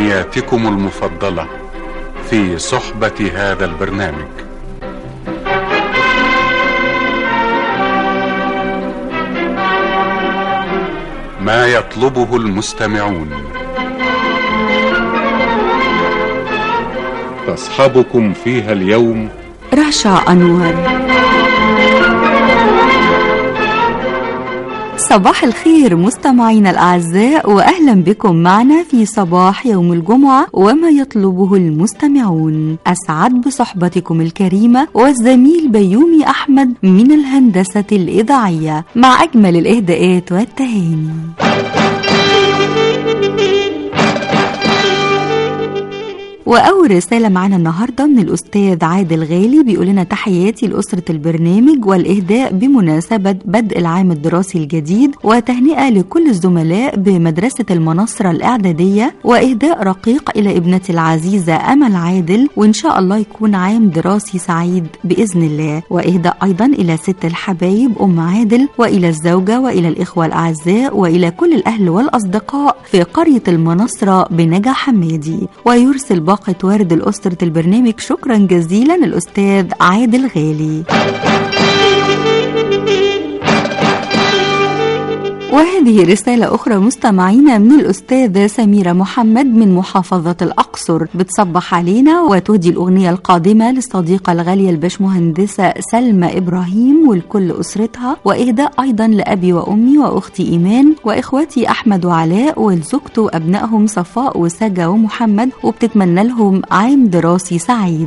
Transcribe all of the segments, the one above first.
أغنياتكم المفضلة في صحبة هذا البرنامج ما يطلبه المستمعون تصحبكم فيها اليوم رشا أنور صباح الخير مستمعينا الأعزاء وأهلا بكم معنا في صباح يوم الجمعة وما يطلبه المستمعون أسعد بصحبتكم الكريمة والزميل بيومي أحمد من الهندسة الإذاعية مع أجمل الإهداءات والتهاني وأول رسالة معنا النهاردة من الأستاذ عادل غالي بيقول لنا تحياتي لأسرة البرنامج والإهداء بمناسبة بدء العام الدراسي الجديد وتهنئة لكل الزملاء بمدرسة المنصرة الإعدادية وإهداء رقيق إلى ابنتي العزيزة أمل عادل وإن شاء الله يكون عام دراسي سعيد بإذن الله وإهداء أيضا إلى ست الحبايب أم عادل وإلى الزوجة وإلى الإخوة الأعزاء وإلى كل الأهل والأصدقاء في قرية المنصرة بنجا حمادي ويرسل باقة ورد لأسرة البرنامج شكرا جزيلا الأستاذ عادل غالي وهذه رسالة أخرى مستمعينا من الأستاذة سميرة محمد من محافظة الأقصر بتصبح علينا وتهدي الأغنية القادمة للصديقة الغالية الباشمهندسة سلمى إبراهيم ولكل أسرتها وإهداء أيضا لأبي وأمي وأختي إيمان وإخواتي أحمد وعلاء وزوجته وأبنائهم صفاء وسجا ومحمد وبتتمنى لهم عام دراسي سعيد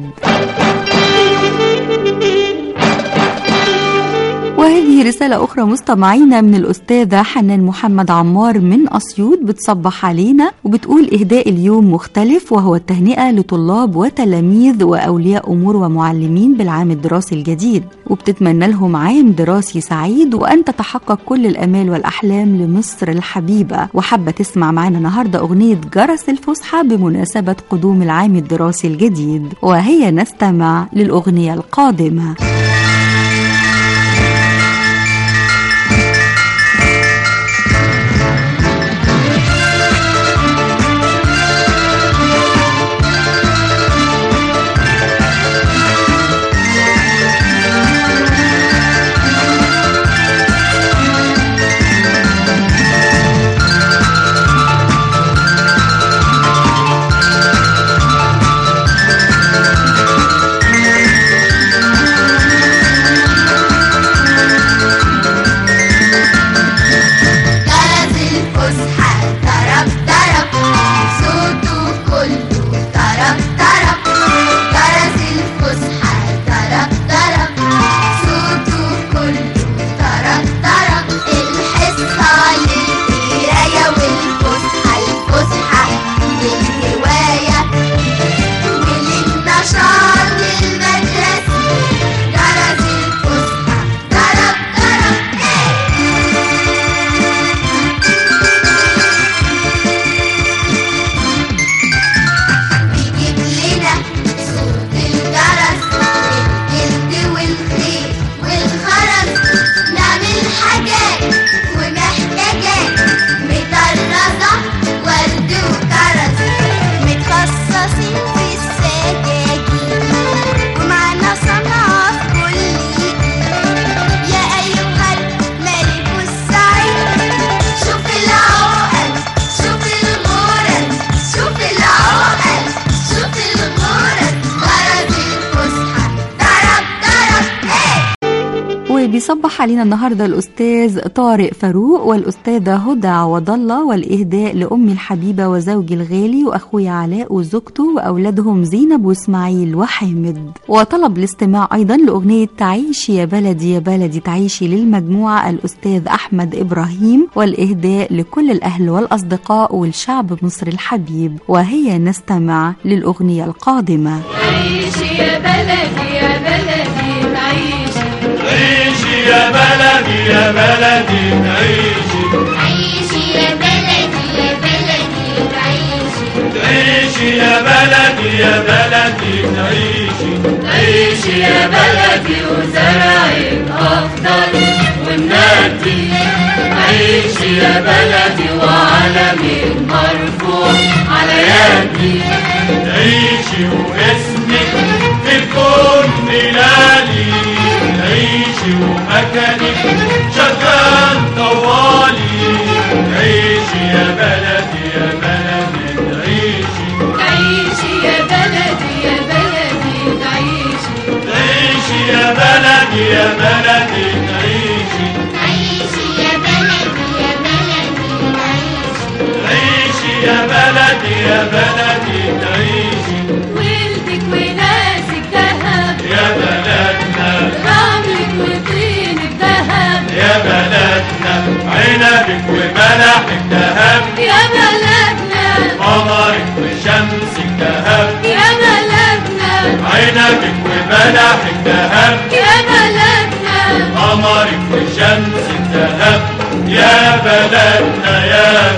وهذه رسالة أخرى مستمعينا من الأستاذة حنان محمد عمار من أسيوط بتصبح علينا وبتقول إهداء اليوم مختلف وهو التهنئة لطلاب وتلاميذ وأولياء أمور ومعلمين بالعام الدراسي الجديد وبتتمنى لهم عام دراسي سعيد وأن تتحقق كل الأمال والأحلام لمصر الحبيبة وحابة تسمع معنا النهاردة أغنية جرس الفسحة بمناسبة قدوم العام الدراسي الجديد وهي نستمع للأغنية القادمة جرس الفسحة طرب طرب صوته كله طرب طرب جرس الفسحة طرب طرب صوته كله طرب طرب الحصة للقراية والفسحة الفسحة للهواية وللنشاط المدرسي جرس الفسحة طرب طرب إيه بيجيب لنا صوت الجرس والجلد والخيل والخرز نعمل حاجات ومحتاجات مطرزة ورد وكرز متخصصين في السجاجيد ومعنا صنعة في كل ايد يا أيها الملك السعيد شوف العقل شوف الغرز شوف العقل شوف الغرز غرز الفسحة ضرب ضرب ايه وبيصبح علينا النهارده الاستاذ طارق فاروق والاستاذه هدى عوض الله والاهداء لامي الحبيبه وزوجي الغالي واخويا علاء وزوجته واولادهم زينب واسماعيل وحامد وطلب الاستماع ايضا لاغنيه تعيشي يا بلدي يا بلدي تعيشي للمجموعه الاستاذ احمد ابراهيم والاهداء لكل الاهل والاصدقاء والشعب مصر الحبيب وهي نستمع للاغنيه القادمه عيشي يا بلدي يا بلدي تعيشي عيشي يا بلدي يا بلدي تعيشي عيشي يا بلدي يا بلدي تعيشي تعيشي يا يا بلدي يا بلدي تعيشي عيشي يا بلدي وزرعك أخضر ومنادي عيشي يا بلدي وعلمك مرفوع على يدي تعيشي واسمك في الكون بلالي تعيشي ومكانك شغال طوالي تعيشي يا بلدي يا بلدي تعيشي تعيشي يا بلدي يا بلدي تعيشي تعيشي يا بلدي يا بلدي تعيشي عيشي يا بلدي يا بلدي عيشي تعيشي يا بلدي يا بلدي تعيشي ولدك وناسك دهب يا بلدنا رملك وطينك دهب يا بلدنا عنبك وبلحك دهب يا بلدنا قمرك وشمسك دهب يا بلدنا عنبك وبلحك دهب يا بلدنا قمرك وشمسك دهب يا بلدنا يا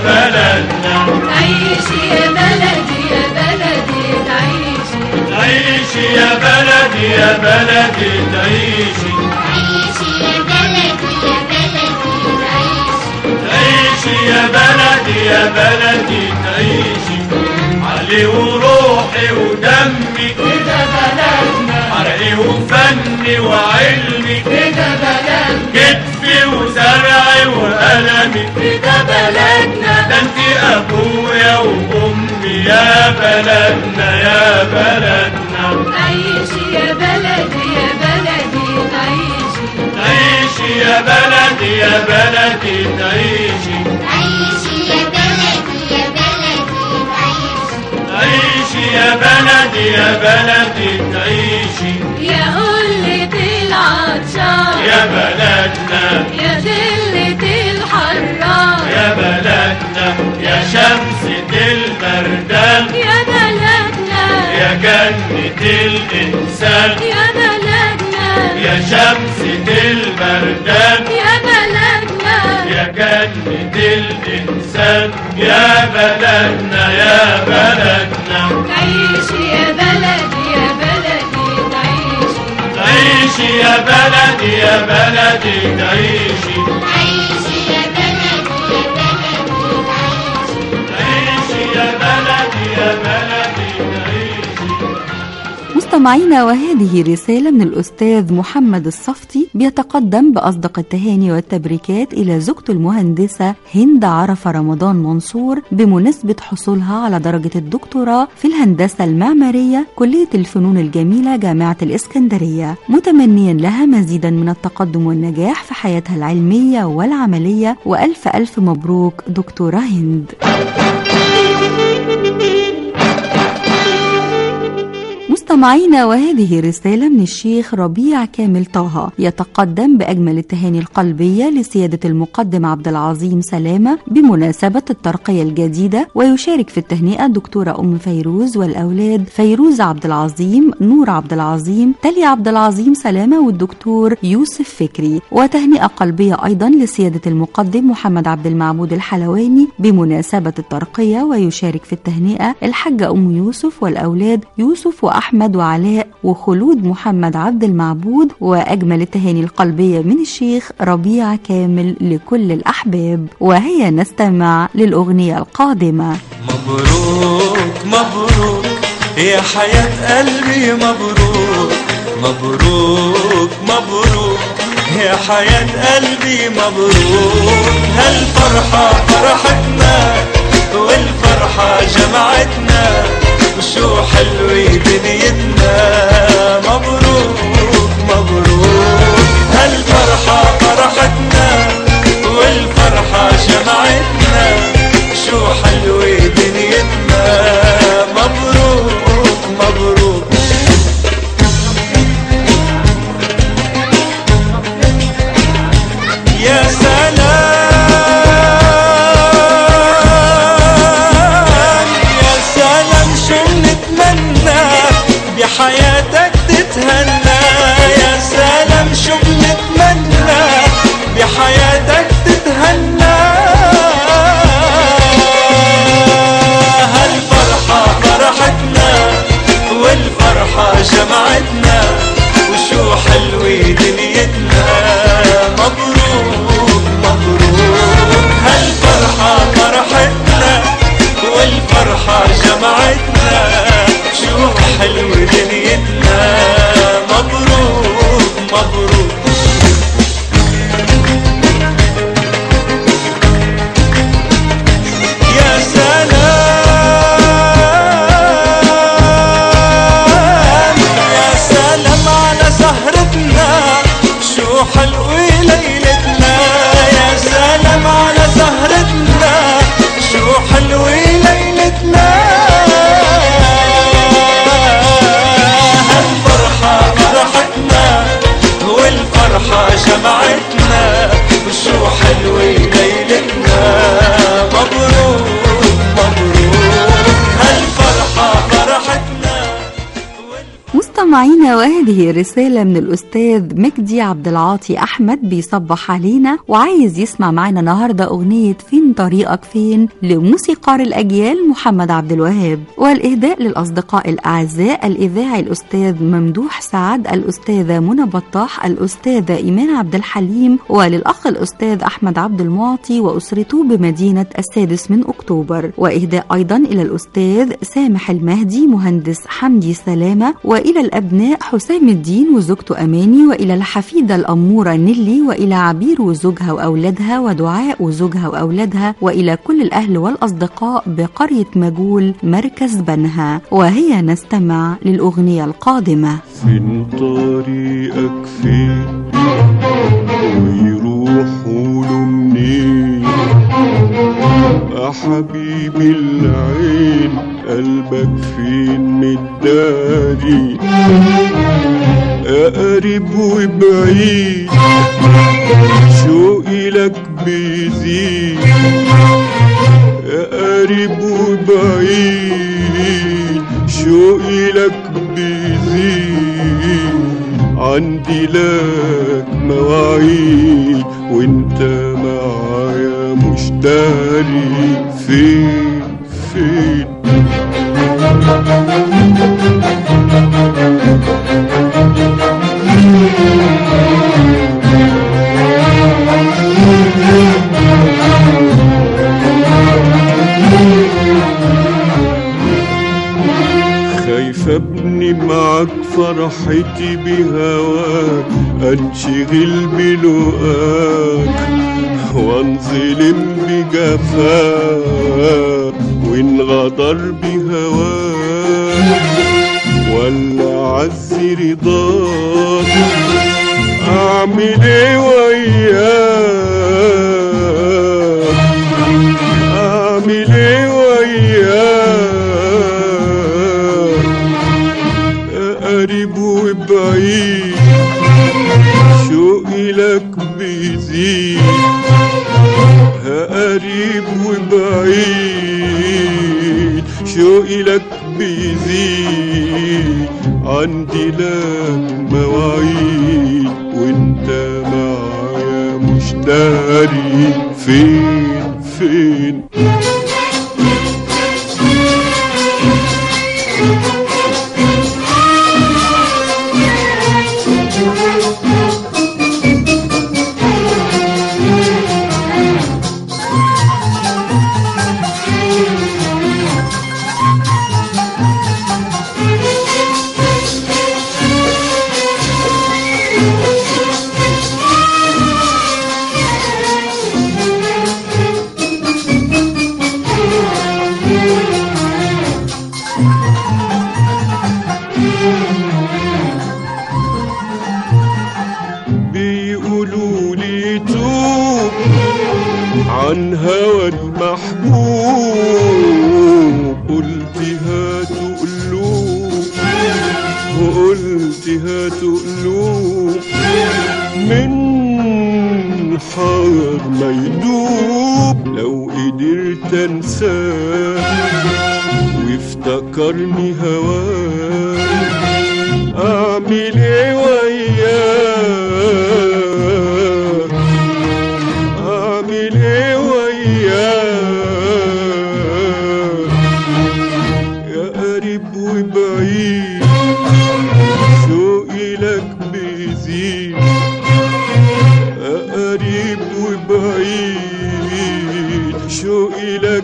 بلدنا تعيشي يا بلدي يا بلدي تعيشي تعيشي يا بلدي يا بلدي تعيشي عيشي يا بلدي يا بلدي عيشي تعيشي يا بلدي يا بلدي تعيشي علي وروحي ودمي كده بلدنا عرقي وفني وعلمي كده بلدنا كتفي وزرعي وقلمي كده بلدنا ده انت ابويا وامي يا بلدنا يا بلدنا تعيشي يا بلدي يا بلدي تعيشي تعيشي يا بلدي يا بلدي تعيشي عيشي يا بلدي يا بلدي عيشي تعيشي يا بلدي يا بلدي تعيشي يا قلة العطشان يا بلدنا يا دلة الحران يا بلدنا يا شمسة البردان يا بلدنا يا جنة الإنسان يا بلدنا يا شمسة البردان يا بلدنا يا جنة الإنسان يا بلدنا يا بلدنا تعيشي يا بلدي يا بلدي تعيشي تعيشي يا بلدي يا بلدي تعيشي عيشي يا بلدي يا بلدي عيشي تعيشي يا بلدي يا بلدي تعيشي مستمعينا وهذه رسالة من الأستاذ محمد الصفتي بيتقدم بأصدق التهاني والتبريكات إلى زوجته المهندسة هند عرفة رمضان منصور بمناسبة حصولها على درجة الدكتوراه في الهندسة المعمارية كلية الفنون الجميلة جامعة الإسكندرية متمنيا لها مزيدا من التقدم والنجاح في حياتها العلمية والعملية وألف ألف مبروك دكتورة هند مستمعينا وهذه رسالة من الشيخ ربيع كامل طه يتقدم بأجمل التهاني القلبية لسيادة المقدم عبد العظيم سلامة بمناسبة الترقية الجديدة ويشارك في التهنئة الدكتورة أم فيروز والأولاد فيروز عبد العظيم نور عبد العظيم تلي عبد العظيم سلامة والدكتور يوسف فكري وتهنئة قلبية أيضا لسيادة المقدم محمد عبد المعبود الحلواني بمناسبة الترقية ويشارك في التهنئة الحاجة أم يوسف والأولاد يوسف وأحمد وعلاء وخلود محمد عبد المعبود وأجمل التهاني القلبية من الشيخ ربيع كامل لكل الأحباب وهيا نستمع للأغنية القادمة مبروك مبروك يا حياة قلبي مبروك مبروك مبروك يا حياة قلبي مبروك هالفرحة فرحتنا والفرحة جمعتنا وشو حلوة دنيتنا مبروك مبروك هالفرحة فرحتنا والفرحة جمعتنا شو حلوة دنيتنا مبروك مبروك يا سلام يا سلام شو بنتمنى بحياتك تتهنى يا سلام شو بنتمنى بحياتك تتهنى هالفرحة فرحتنا مستمعينا وهذه رسالة من الأستاذ مجدي عبد العاطي أحمد بيصبح علينا وعايز يسمع معنا النهاردة أغنية فين طريقك فين لموسيقار الأجيال محمد عبد الوهاب والإهداء للأصدقاء الأعزاء الإذاعي الأستاذ ممدوح سعد الأستاذة منى بطاح الأستاذة إيمان عبد الحليم وللأخ الأستاذ أحمد عبد المعطي وأسرته بمدينة السادس من أكتوبر وإهداء أيضا إلى الأستاذ سامح المهدي مهندس حمدي سلامة وإلى الأبناء حسام الدين وزوجته أماني وإلى الحفيدة الأمورة نيلي وإلى عبير وزوجها وأولادها ودعاء وزوجها وأولادها وإلى كل الأهل والأصدقاء بقرية مجول مركز بنها وهي نستمع للأغنية القادمة فين طريقك فين ويروحوا له منين يا حبيبي العين قلبك فين مداري يا قريب وبعيد شوقي لك بيزيد يا قريب وبعيد شوقي لك بيزيد عندي لك مواعيد وانت معايا مش داري فين فين خايف ابني معاك فرحتي بهواك انشغل بلقاك وانظلم بجفاك وانغدر بهواك ولا عز رضاك اعمل ايه وياك اعمل ايه وياك يا قريب وبعيد شوقي لك بيزيد يا قريب وبعيد شوقي لك بيزيد عندي لك مواعيد وانت معايا مش داري فين فين بيقولوا لي توب عن هوى المحبوب قلت هاتوا قلوب وقلت هاتوا قلوب من حار ما يدوب لو قدرت انساه وافتكرني هواه اعمل ايه وياك اعمل ايه وياك يا قريب وبعيد شوقي لك بيزيد يا قريب وبعيد شوقي لك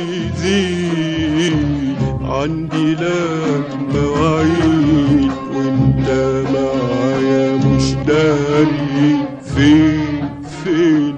بيزيد عندي لك مواعيد وانت معايا مش داري فين فين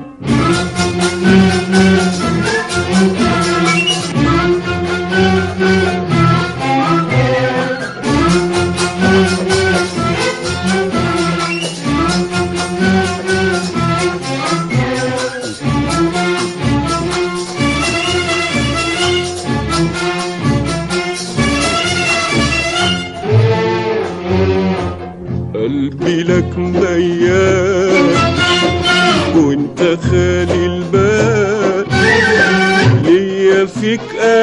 قلبي لك ميال وانت خالي البال ليا انا فيك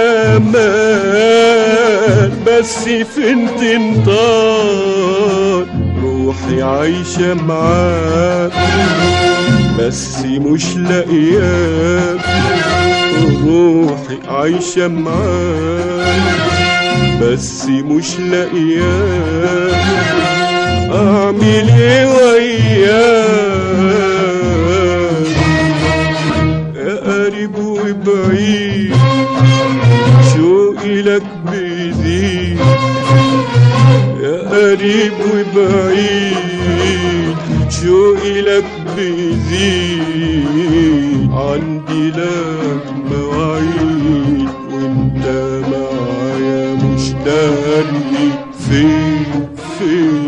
امان بس فين تنطار روحي عايشة معاك بس مش لاقياك روحي عايشة معاك بس مش لاقياك اعمل ايه وياك يا قريب وبعيد شوقي لك بيزيد يا قريب وبعيد شوقي لك بيزيد عندي لك مواعيد وانت معايا مش داري فين فين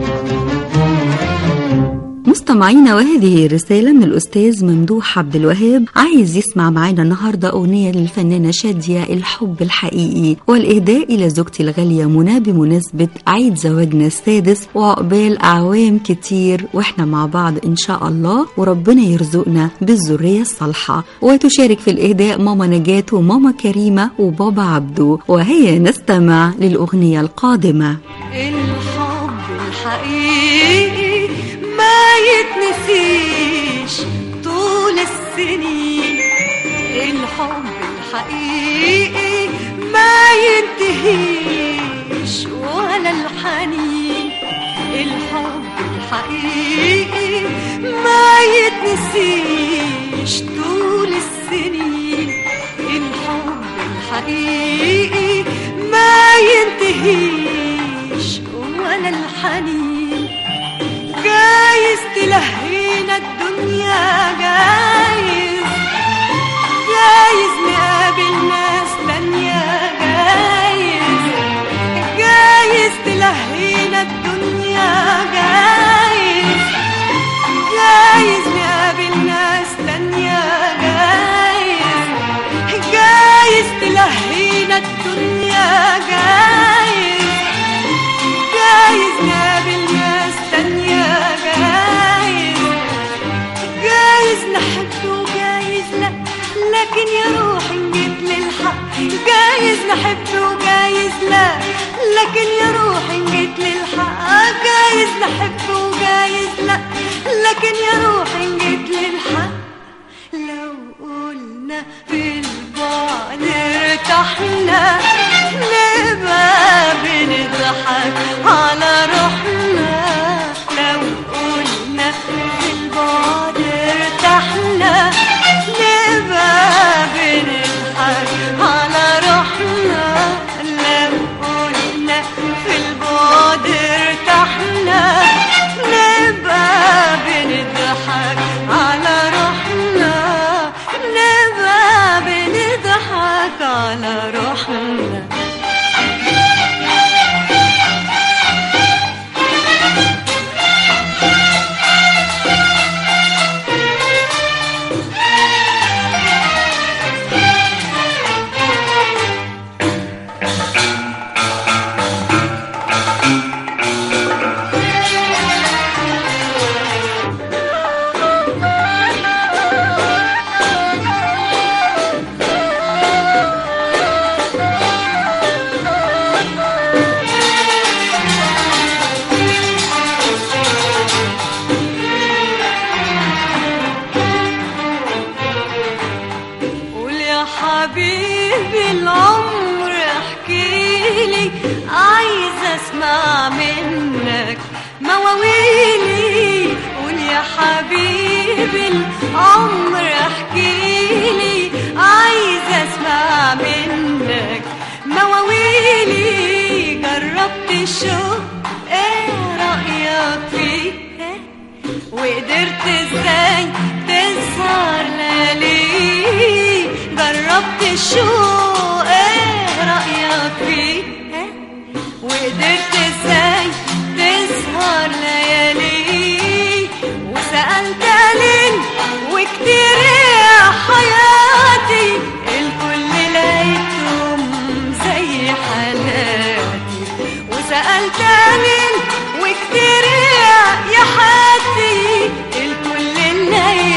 مستمعينا وهذه رسالة من الأستاذ ممدوح عبد الوهاب عايز يسمع معانا النهاردة أغنية للفنانة شادية الحب الحقيقي والإهداء إلى زوجتي الغالية منى بمناسبة عيد زواجنا السادس وعقبال أعوام كتير وإحنا مع بعض إن شاء الله وربنا يرزقنا بالذرية الصالحة وتشارك في الإهداء ماما نجاة وماما كريمة وبابا عبدو وهيا نستمع للأغنية القادمة الحب الحقيقي ما يتنسيش طول السنين الحب الحقيقي ما ينتهيش ولا الحنين الحب الحقيقي ما يتنسيش طول السنين الحب الحقيقي ما ينتهيش ولا الحنين جايز تلهينا الدنيا جايز جايز نقابل ناس تانية جايز جايز تلهينا الدنيا جايز جايز نقابل ناس تانية جايز جايز تلهينا الدنيا جايز جايز نقابل ناس تانية جايز جايز نحب وجايز لا لكن يا روحي نجيب للحق جايز نحب وجايز لا لكن يا روحي نجيب للحق جايز نحب وجايز لا لكن يا روحي نجيب للحق لو قلنا في البعد ارتحنا نبقى بنضحك على روحنا لو قلنا في البعد ارتحنا نبقى بنضحك على روحنا لو قلنا في البعد ارتحنا نبقى بنضحك على روحنا نبقى بنضحك على روحنا قول يا حبيبي العمر احكيلي عايزة اسمع منك مواويلي قول يا حبيبي العمر احكيلي عايزة اسمع منك مواويلي جربت الشوق ايه رأيك فيه إيه؟ وقدرت ازاي تسهر ليالي جربت الشوق ايه رأيك فيه إيه؟ وقدرت ازاي تسهر ليالي وسألت ليل وكتير يا حياتي الكل لقيتهم زي حالاتي وسألت ليل وكتير يا يا حياتي الكل لقيتهم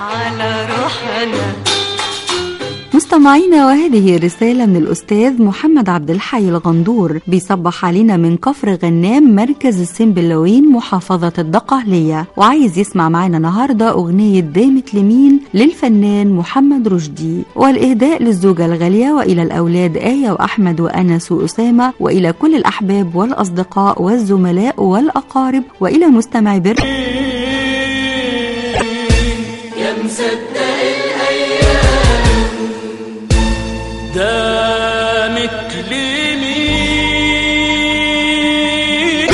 على روحنا مستمعينا وهذه رسالة من الأستاذ محمد عبد الحي الغندور بيصبح علينا من كفر غنام مركز السنبلاوين محافظة الدقهلية وعايز يسمع معانا النهاردة أغنية دامت لمين للفنان محمد رشدي والإهداء للزوجة الغالية وإلى الأولاد آية وأحمد وأنس وأسامة وإلى كل الأحباب والأصدقاء والزملاء والأقارب وإلى مستمعي بر يا مصدق الايام دامت لمين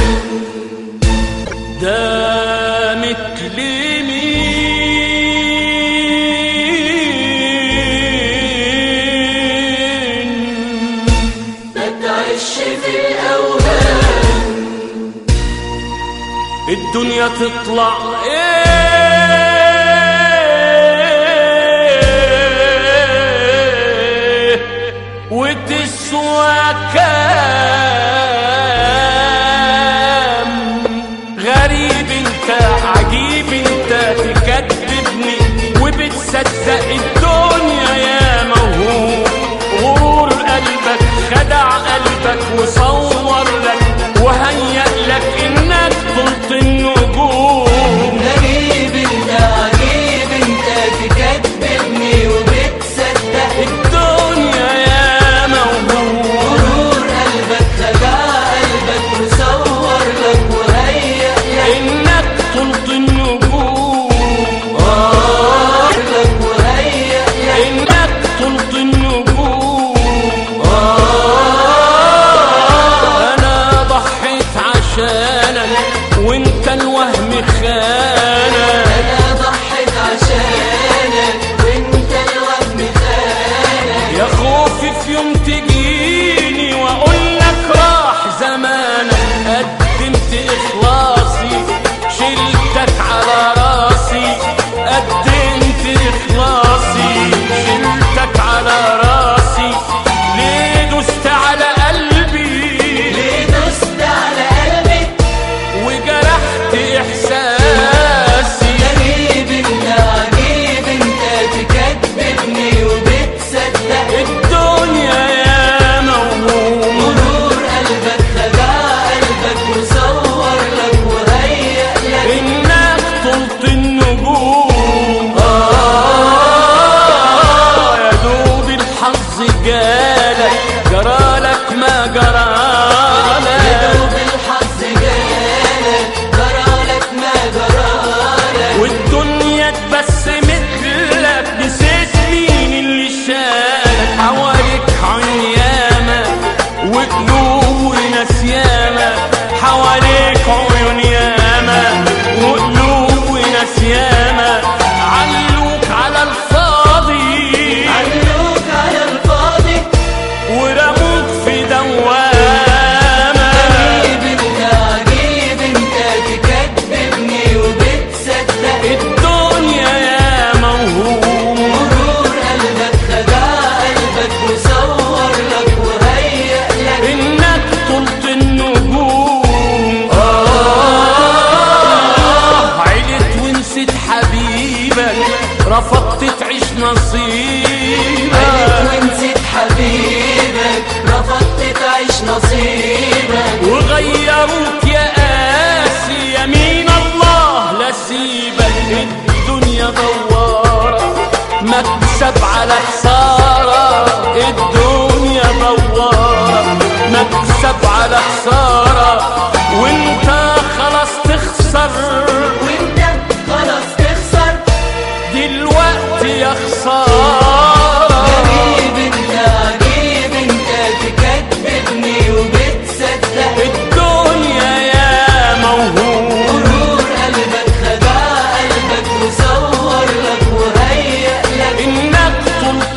دامت لمين ما تعيش في الاوهام الدنيا تطلع ايه وتسوى كام غريب انت عجيب انت تكذبني وبتصدق الدنيا يا موهوب غرور قلبك خدع قلبك وصور لك وهيأ لك انك طلت النجوم غريب انت عجيب انت تكذبني وبتصدق الدنيا يا موهوب غرور قلبك خدع قلبك وصور لك وهيأ لك انك طلت النجوم لك وهيأ لك انك طلت النجوم انا ضحيت عشانك وانت الوهم خانك انا ضحيت عشانك وانت الوهم خانك يا خوفي في يوم تجيني واقول لك راح زمانك قدمت اخلاصي شلتك على راسي قدمت اخلاصي شلتك على راسي ليه دست على قلبي ليه دست على قلبي وجرحت احساسي غريب انت عجيب انت تكذبني وبتصدق الدنيا يا موهوم غرور قلبك خدع قلبك وصور لك وهيأ لك انك طلت النجوم آه يا دوب الحظ جالك جرالك ما جرالك دوب الحظ جالك جرالك ما جرالك والدنيا اتبسمت لك نسيت مين اللي شالك حواليك عين ياما وقلوب وناس ياما حواليك عيون ياما وقلوب وناس ياما علوك على الفاضي علوك على الفاضي ورموك في دوامة غريب انت عجيب انت تكذبني وبتصدق الدنيا يا موهوم غرور قلبك خدع قلبك وصور لك وهيأ لك انك طلت النجوم آه عيلت ونسيت حبيبك رفضت تعيش عليك نصيبك ونسيت حبيبك رفضت تعيش نصيبك وغيروك يا قاسي يمين الله لا سيبك الدنيا دوارة مكسب على خسارة الدنيا دوارة مكسب على خسارة وانت خلاص تخسر وانت خلاص تخسر دلوقتي يا خسارة غريب انت عجيب انت تكذبني وبتصدق الدنيا يا موهوم غرور قلبك خدع قلبك وصور لك وهيأ لك انك طلت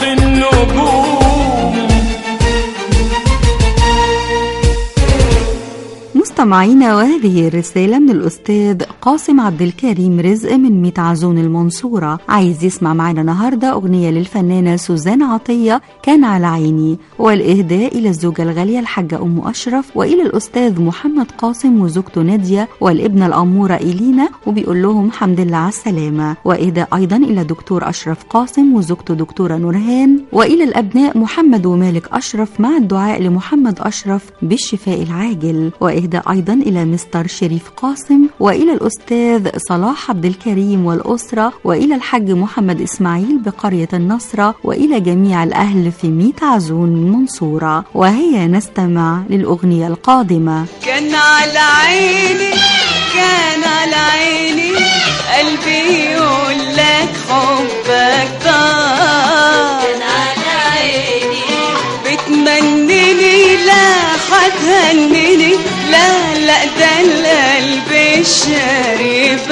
النجوم مستمعينا وهذه الرسالة من الأستاذ قاسم عبد الكريم رزق من ميت عزون المنصورة عايز يسمع معنا النهاردة أغنية للفنانة سوزان عطية كان على عيني والإهداء إلى الزوجة الغالية الحاجة أم أشرف وإلى الأستاذ محمد قاسم وزوجته نادية والابنة الأمورة إلينا وبيقول لهم حمد لله على السلامة وإهداء أيضا إلى دكتور أشرف قاسم وزوجته دكتورة نورهان وإلى الأبناء محمد ومالك أشرف مع الدعاء لمحمد أشرف بالشفاء العاجل وإهداء أيضا إلى مستر شريف قاسم وإلى الأستاذ صلاح عبد الكريم والأسرة وإلى الحاج محمد إسماعيل بقرية النصرة وإلى جميع الأهل في ميت عزون المنصورة وهيا نستمع للأغنية القادمة كان على عيني كان على عيني قلبي يقول لك حبك طار كان على عيني بتمنيني لا هتهنيني لا لا ده القلب الشريف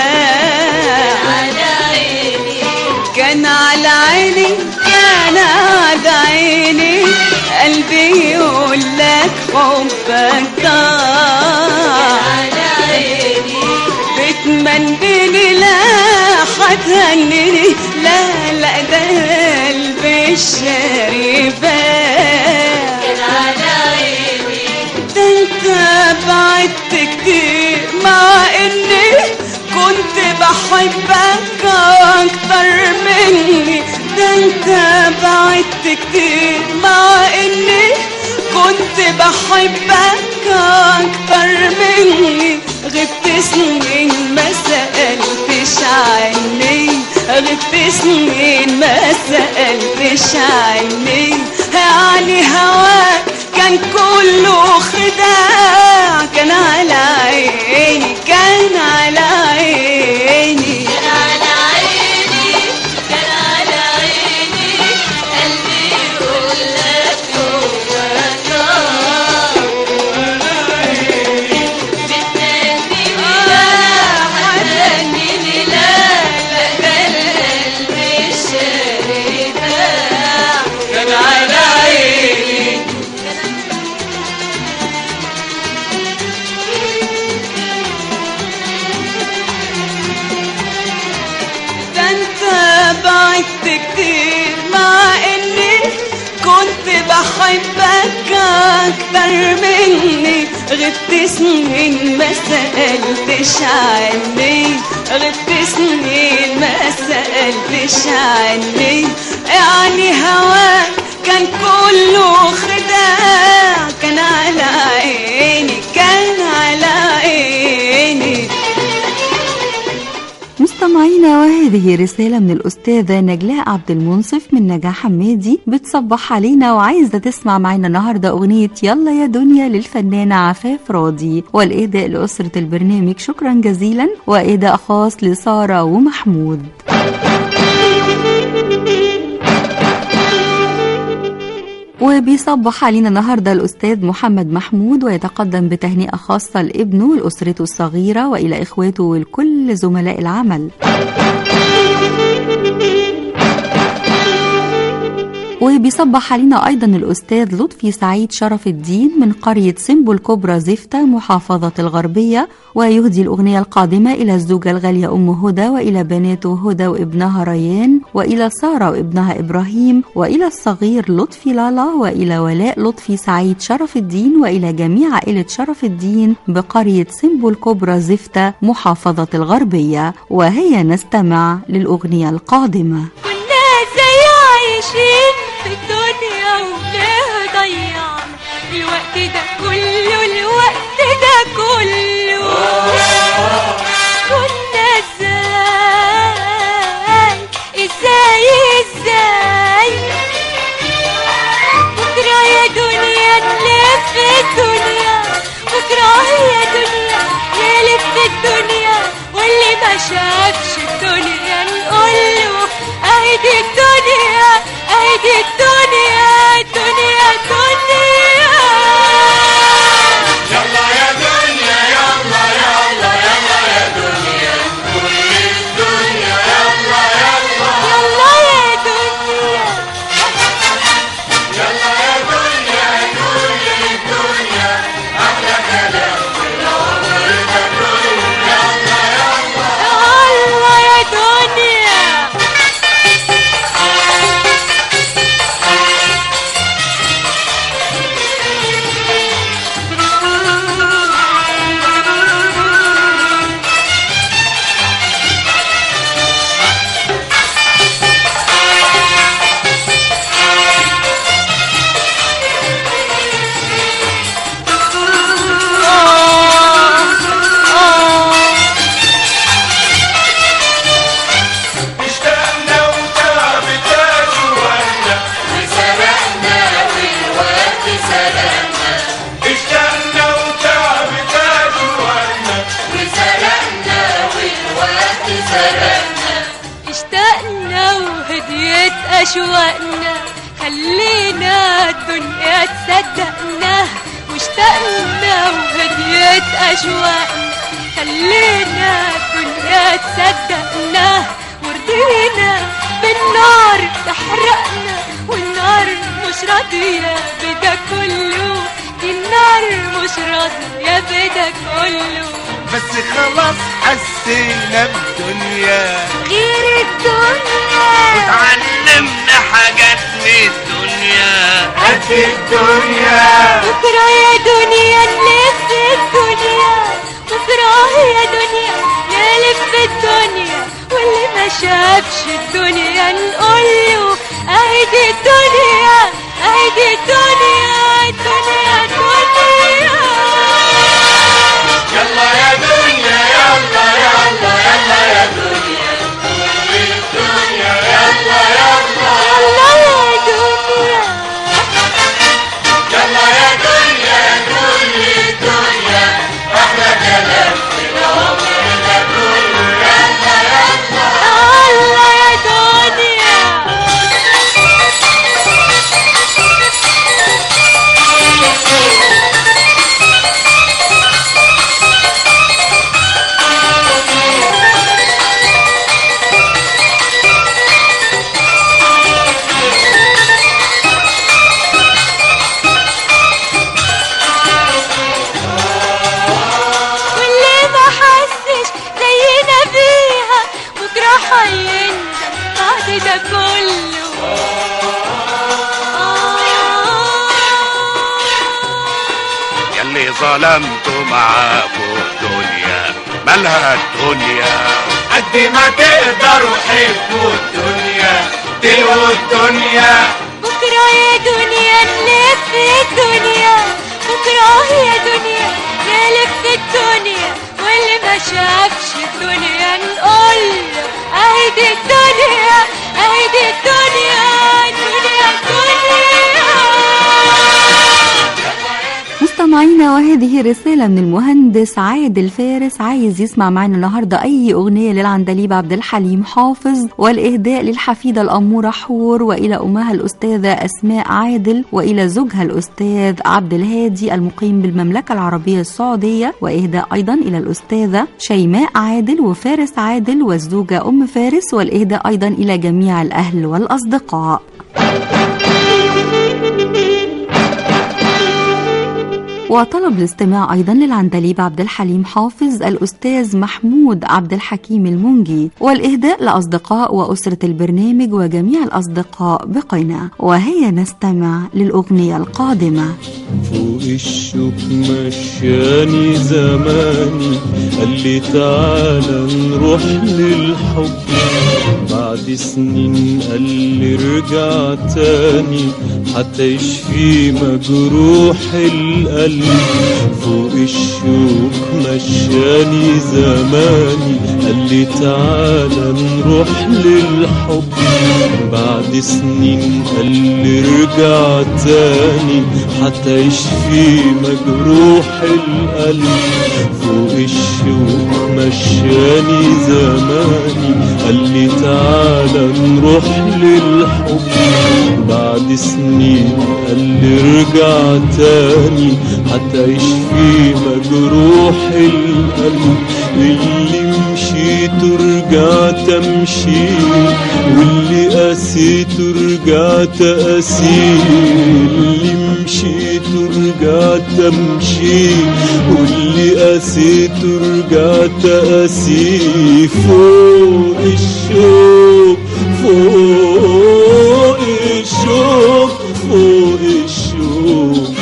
على عيني كان على عيني كان على عيني قلبي يقول لك حبك طار على عيني بتمنيني لا هتهنيني لا لا ده قلبي الشريف كان على عيني ده انت بعدت كتير مع اني كنت بحبك اكتر مني ده انت بعدت كتير مع اني كنت بحبك اكتر مني غبت سنين ما سألتش عني غبت سنين ما سألتش عني يعني هواك كان كله خداع كان على عيني كان على عيني كان على عيني كان على عيني قلبي يقول لك حبك طار بتناديني لا هتهنيني لا لا ده القلب الشاري باع كان على عيني ده انت بعدت كتير مع اني كنت بحبك اكتر مني غبت سنين ما سألتش عني غبت سنين ما سألتش عني يعني هواك كان كله خداع كان على عيني كان على عيني مستمعينا وهذه رسالة من الأستاذة نجلاء عبد المنصف من نجاح حمادي بتصبح علينا وعايزة تسمع معنا النهاردة أغنية يلا يا دنيا للفنانة عفاف راضي والإهداء لأسرة البرنامج شكرا جزيلا وإهداء خاص لسارة ومحمود وبيصبح علينا النهاردة الأستاذ محمد محمود ويتقدم بتهنئة خاصة لابنه ولأسرته الصغيرة وإلى إخواته ولكل زملاء العمل وبيصبح علينا أيضا الأستاذ لطفي سعيد شرف الدين من قرية سمبو الكبرى زفتة محافظة الغربية ويهدي الأغنية القادمة إلى الزوجة الغالية أم هدى وإلى بناته هدى وابنها ريان وإلى سارة وابنها إبراهيم وإلى الصغير لطفي لالا وإلى ولاء لطفي سعيد شرف الدين وإلى جميع عائلة شرف الدين بقرية سمبو الكبرى زفتة محافظة الغربية وهيا نستمع للأغنية القادمة كنا زي عايشين في الدنيا وليه ضيعنا الوقت ده كله الوقت ده كله كنا ازاي ازاي ازاي بكرة يا دنيا نلف الدنيا بكرة يا دنيا نلف الدنيا واللي ما شافش الدنيا نقوله ايدي الدنيا ايدي الدنيا الدنيا الدنيا يلا يا دنيا يلا يلا يلا يا دنيا كل الدنيا يلا يلا يلا يا دنيا يلا يا دنيا كل الدنيا احلى كلام هدية أشواقنا خلينا الدنيا تصدقنا واشتقنا وهدية أشواقنا خلينا الدنيا تصدقنا ورضينا بالنار تحرقنا والنار مش راضية بدا كله دي النار مش راضية بدا كله بس خلاص حسينا بدنيا غير الدنيا وتعلمنا حاجات من الدنيا قد الدنيا بكرة يا دنيا نلف الدنيا بكرة يا دنيا نلف الدنيا واللي ما شافش الدنيا نقوله اهدي الدنيا اهدي الدنيا الدنيا الدنيا يلا يا دنيا يلا يلا يلا يا دنيا كل الدنيا يلا يلا الله يا دنيا يلا يا دنيا كل الدنيا احلى كلام في العمر ده كله يلا يلا الله يا دنيا واللي ما حسش زينا فيها بكره هيندم بعد ده كله يلي ظلمتوا معاكوا الدنيا مالها الدنيا قد ما تقدروا حبوا الدنيا تلقوا الدنيا بكره يا دنيا نلف الدنيا بكره يا دنيا نلف الدنيا واللي ما شافش الدنيا نقول له اهدي الدنيا اهدي الدنيا الدنيا الدنيا مستمعينا وهذه رسالة من المهندس عادل فارس عايز يسمع معنا النهاردة أي أغنية للعندليب عبد الحليم حافظ والإهداء للحفيدة الأمورة حور وإلى أمها الأستاذة أسماء عادل وإلى زوجها الأستاذ عبد الهادي المقيم بالمملكة العربية السعودية وإهداء أيضا إلى الأستاذة شيماء عادل وفارس عادل والزوجة أم فارس والإهداء أيضا إلى جميع الأهل والأصدقاء وطلب الاستماع أيضا للعندليب عبد الحليم حافظ الأستاذ محمود عبد الحكيم المنجي والإهداء لأصدقاء وأسرة البرنامج وجميع الأصدقاء بقنا وهيا نستمع للأغنية القادمة فوق الشوك مشاني زماني قال لي تعالى نروح للحب بعد سنين قال لي ارجع تاني حتى يشفي مجروح القلب فوق الشوك مشاني زماني قال لي تعالى نروح للحب بعد سنين قال لي ارجع تاني حتى يشفي مجروح القلب فوق الشوك مشاني زماني قال لي تعالى نروح للحب بعد سنين قال لي ارجع تاني حتى يشفي مجروح القلب اللي مشيت ورجعت امشي واللي قسيت ورجعت اسي اللي مشيت ورجعت امشي واللي قسيت ورجعت اسي فوق الشوق فوق الشوق فوق الشوق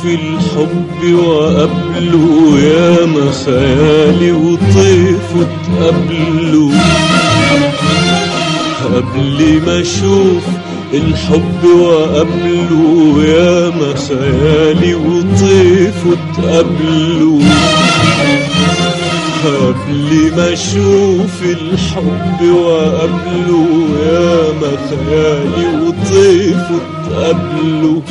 الحب وقبله يا ما خيالي وطيفه تقابله قبل ما اشوف الحب وقبله يا ما خيالي وطيفه تقابله قبل ما اشوف الحب وقبله يا ما خيالي وطيفه تقابله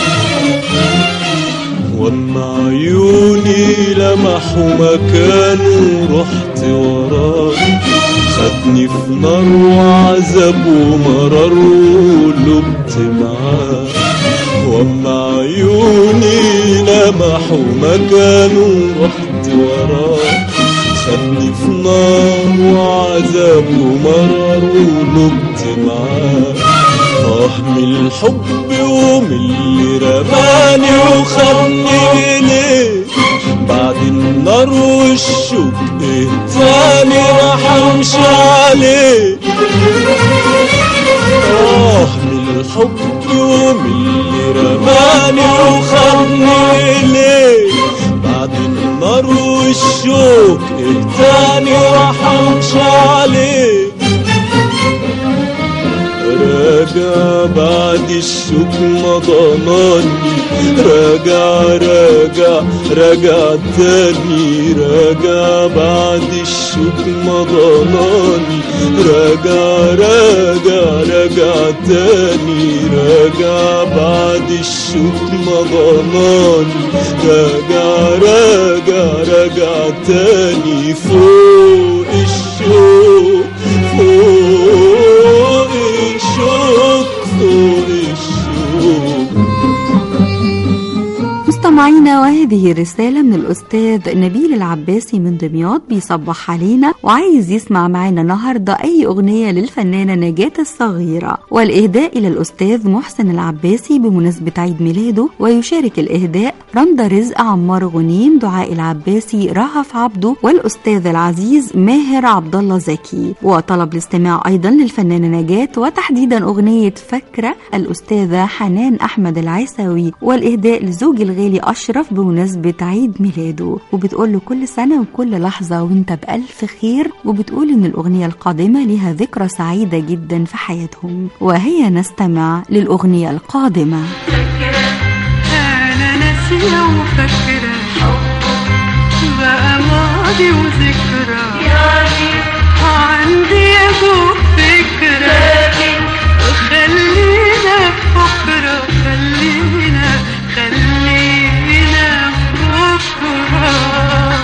واما عيوني لمحوا مكانه رحت وراه خدني في نار وعذاب ومرار ولبت معاه واما عيوني لمحوا مكانه رحت وراه خدني في نار وعذاب ومرار ولبت معاه اه من الحب ومن اللي رماني وخدني إليه بعد النار والشوق ايه تاني راح امشي عليه اه من الحب ومن اللي رماني وخدني إليه بعد النار والشوق ايه تاني راح امشي عليه راجع بعد الشوك ما ضماني راجع راجع راجع تاني راجع بعد الشوك ما ضماني راجع راجع راجع تاني راجع بعد الشوك ما ضماني راجع راجع راجع تاني فوق الشوك فوق الشوك فوق الشوك مستمعينا وهذه رسالة من الأستاذ نبيل العباسي من دمياط بيصبح علينا وعايز يسمع معانا النهاردة أي أغنية للفنانة نجاة الصغيرة والإهداء إلى الأستاذ محسن العباسي بمناسبة عيد ميلاده ويشارك الإهداء رندا رزق عمار غنيم دعاء العباسي رهف عبده والأستاذ العزيز ماهر عبد الله زكي وطلب الاستماع أيضا للفنانة نجاة وتحديدا أغنية فكرة الأستاذة حنان أحمد العيساوي والإهداء لزوجي الغالي أشرف بمناسبة عيد ميلاده وبتقول له كل سنة وكل لحظة وانت بألف خير وبتقول إن الأغنية القادمة لها ذكرى سعيدة جدا في حياتهم وهي نستمع للأغنية القادمة أنا ناسية وفاكرة بقى ماضي وذكرى عندي يا ابو فكرة خلينا في بكرة خلينا خلينا في بكرة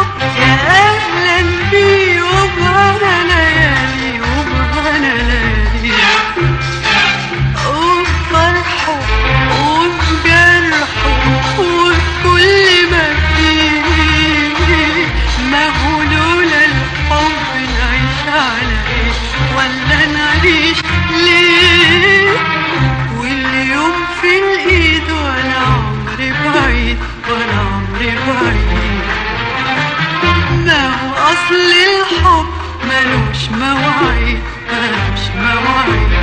الحب يا أهلا بيه وبهنا ليالي وبهنا ليالي وبفرحه وبجرحه وبكل ما فيه ما هو لولا الحب نعيش على ايه ولا نعيش ليه واليوم في الايد وانا عمري بعيد وانا عمري بعيد ما هو اصل الحب ملوش مواعيد ملوش مواعيد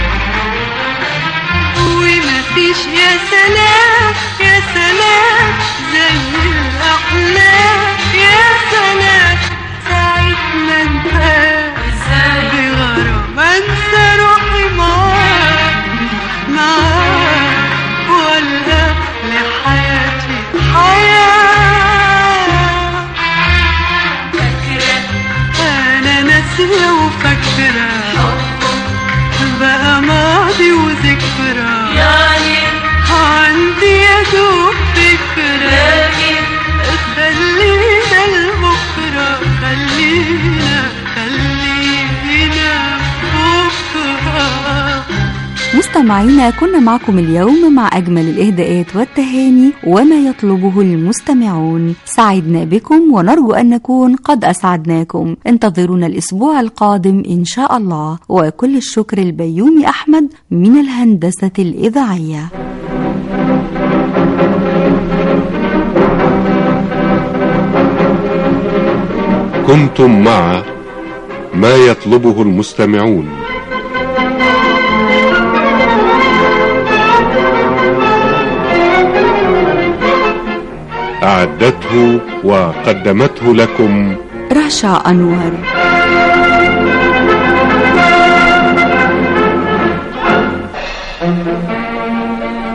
وما فيش يا سلام يا سلام زي الأحلام يا سلام ساعة ما انتهى بغرام انسى روحي معاك معاك والقى لحياتي حياة أنا ناسية وفاكرة بقى ماضي وذكرى يعني عندي يا دوب فكرة خلينا لبكرة خلينا خلينا بكرة مستمعينا كنا معكم اليوم مع أجمل الإهداءات والتهاني وما يطلبه المستمعون سعدنا بكم ونرجو أن نكون قد أسعدناكم انتظرونا الأسبوع القادم إن شاء الله وكل الشكر البيومي أحمد من الهندسة الإذاعية كنتم مع ما يطلبه المستمعون أعدته وقدمته لكم رشا أنور